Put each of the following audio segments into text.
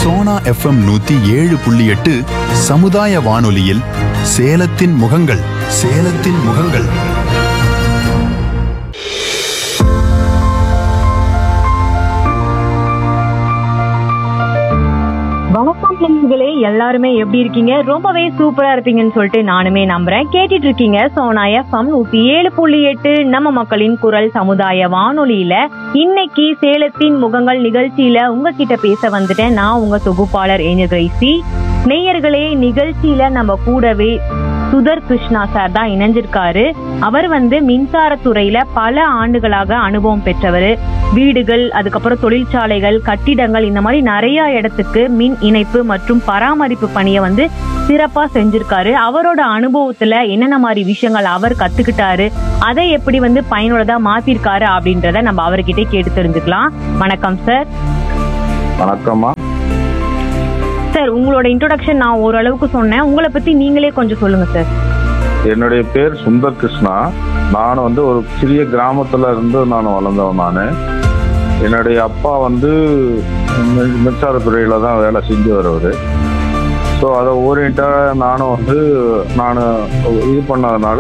Sona FM நூத்தி ஏழு புள்ளி எட்டு சமுதாய வானொலியில் சேலத்தின் முகங்கள் சேலத்தின் முகங்கள் வணக்கம் நண்பர்களே எல்லாருமே எப்படி இருக்கீங்க ரொம்பவே சூப்பரா இருப்பீங்கன்னு சொல்லிட்டு நானுமே நம்புறேன் கேட்டுட்டு இருக்கீங்க சோனா எஃப்எம் நூத்தி ஏழு புள்ளி எட்டு நம்ம மக்களின் குரல் சமுதாய வானொலியில இன்னைக்கு சேலத்தின் முகங்கள் நிகழ்ச்சியில உங்ககிட்ட பேச வந்துட்டேன் நான் உங்க தொகுப்பாளர் ஏஞ்சல் கிரைசி நேயர்களே நிகழ்ச்சியில நம்ம கூடவே சுதர் கிருஷ்ணா சார் தான் இணைஞ்சிருக்காரு அவர் வந்து மின்சாரத்துறையில பல ஆண்டுகளாக அனுபவம் பெற்றவர் வீடுகள் அதுக்கப்புறம் தொழிற்சாலைகள் கட்டிடங்கள் இந்த மாதிரி நிறைய இடத்துக்கு மின் இணைப்பு மற்றும் பராமரிப்பு பணியை வந்து சிறப்பா செஞ்சிருக்காரு அவரோட அனுபவத்துல என்னென்ன மாதிரி விஷயங்கள் அவர் கத்துக்கிட்டாரு அதை எப்படி வந்து பயனுள்ளதா மாத்திருக்காரு அப்படின்றத நம்ம அவர்கிட்ட கேட்டு தெரிஞ்சுக்கலாம் வணக்கம் சார் வணக்கம்மா சார் உங்களோட இன்ட்ரோடக்ஷன் நான் ஓரளவுக்கு சொன்னேன் உங்களை பத்தி நீங்களே கொஞ்சம் சொல்லுங்க சார் என்னுடைய பேர் சுந்தர் கிருஷ்ணா நான் வந்து ஒரு சிறிய கிராமத்துல இருந்து நான் வளர்ந்தவன் நான் என்னுடைய அப்பா வந்து மி- மின்சாரத்துறையில தான் வேலை செஞ்சு வரவர் ஸோ அதை ஓரியண்டாக நானும் வந்து நான் இது பண்ணதுனால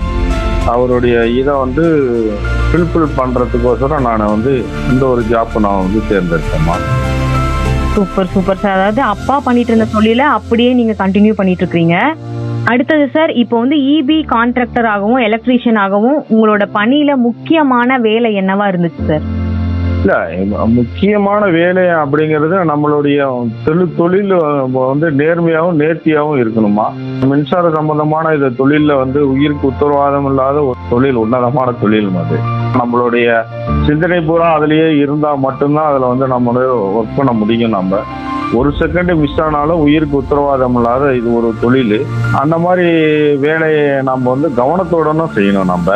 அவருடைய இதை வந்து ஃபில்ஃபில் பண்ணுறதுக்கோசரம் நான் வந்து இந்த ஒரு ஜாப் நான் வந்து தேர்ந்தெடுத்தேம்மா சூப்பர் சூப்பர் சார் அதாவது அப்பா பண்ணிட்டு இருந்த தொழில அப்படியே நீங்க கண்டினியூ பண்ணிட்டு இருக்கீங்க அடுத்தது சார் இப்போ வந்து இபி கான்ட்ராக்டர் ஆகவும் எலக்ட்ரீஷியன் ஆகவும் உங்களோட பணியில முக்கியமான வேலை என்னவா இருந்துச்சு சார் இல்ல ம- முக்கியமான வேலை அப்படிங்கிறது நம்மளுடைய தொழில் தொழில் வந்து நேர்மையாகவும் நேர்த்தியாகவும் இருக்கணுமா மின்சார சம்பந்தமான இந்த தொழில்ல வந்து உயிருக்கு உத்தரவாதம் இல்லாத ஒரு தொழில் உன்னதமான தொழில் அது நம்மளுடைய சிந்தனை பூரா அதுலயே இருந்தா மட்டும்தான் அதுல வந்து நம்மள ஒர்க் பண்ண முடியும் நம்ம ஒரு செகண்ட் மிஸ் ஆனாலும் உயிருக்கு உத்தரவாதம் இல்லாத இது ஒரு தொழில் அந்த மாதிரி வேலையை நம்ம வந்து கவனத்தோடனும் செய்யணும் நம்ம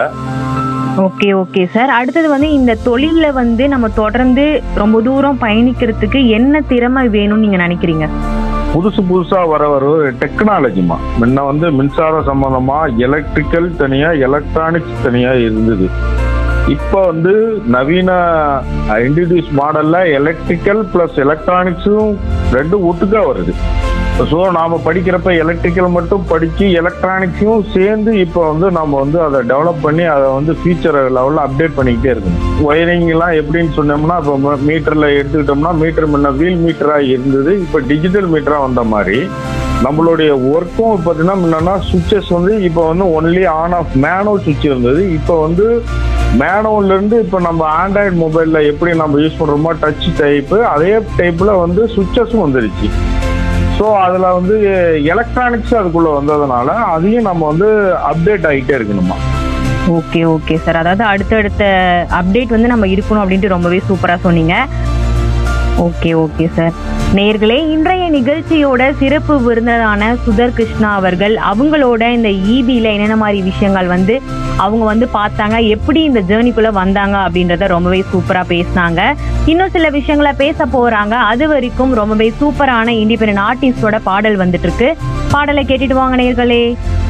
ஓகே ஓகே சார் அடுத்தது வந்து இந்த தொழில்ல வந்து நம்ம தொடர்ந்து ரொம்ப தூரம் பயணிக்கிறதுக்கு என்ன திறமை வேணும்னு நீங்க நினைக்கிறீங்க புதுசு புதுசா வர வர டெக்னாலஜிமா முன்ன வந்து மின்சார சம்பந்தமா எலக்ட்ரிக்கல் தனியா எலக்ட்ரானிக்ஸ் தனியா இருந்தது இப்போ வந்து நவீன இன்ட்ரடியூஸ் மாடல்ல எலக்ட்ரிக்கல் பிளஸ் எலக்ட்ரானிக்ஸும் ரெண்டும் ஒட்டுக்கா வருது ஸோ நாம படிக்கிறப்ப எலக்ட்ரிக்கல் மட்டும் படிச்சு எலக்ட்ரானிக்ஸும் சேர்ந்து இப்போ வந்து நம்ம வந்து அதை டெவலப் பண்ணி அதை வந்து ஃபியூச்சர் லெவலில் அப்டேட் பண்ணிக்கிட்டே இருக்கணும் ஒயரிங் எல்லாம் எப்படின்னு சொன்னோம்னா இப்போ மீட்டர்ல எடுத்துக்கிட்டோம்னா மீட்டர் முன்ன வீல் மீட்டரா இருந்தது இப்போ டிஜிட்டல் மீட்டரா வந்த மாதிரி நம்மளுடைய ஒர்க்கும் பார்த்தீங்கன்னா முன்னா சுவிட்சஸ் வந்து இப்போ வந்து ஒன்லி ஆன் ஆஃப் மேனோ சுவிட்ச் இருந்தது இப்போ வந்து மேனோல இருந்து இப்போ நம்ம ஆண்ட்ராய்டு மொபைல்ல எப்படி நம்ம யூஸ் பண்றோமோ டச் டைப்பு அதே டைப்ல வந்து சுவிட்சஸும் வந்துருச்சு ஸோ அதில் வந்து எலக்ட்ரானிக்ஸ் அதுக்குள்ள வந்ததுனால அதையும் நம்ம வந்து அப்டேட் ஆகிட்டே இருக்கணுமா ஓகே ஓகே சார் அதாவது அடுத்தடுத்த அப்டேட் வந்து நம்ம இருக்கணும் அப்படின்ட்டு ரொம்பவே சூப்பரா சொன்னீங்க ஓகே ஓகே சார் நேர்களே இன்றைய நிகழ்ச்சியோட சிறப்பு விருந்தினரான சுதர் கிருஷ்ணா அவர்கள் அவங்களோட இந்த ஈபியில என்னென்ன மாதிரி விஷயங்கள் வந்து அவங்க வந்து பார்த்தாங்க எப்படி இந்த ஜேர்னிக்குள்ள வந்தாங்க அப்படின்றத ரொம்பவே சூப்பரா பேசினாங்க இன்னும் சில விஷயங்களை பேச போறாங்க அது வரைக்கும் ரொம்பவே சூப்பரான இண்டிபெண்டன்ட் ஆர்டிஸ்டோட பாடல் வந்துட்டு இருக்கு பாடலை கேட்டுட்டு வாங்க நேர்களே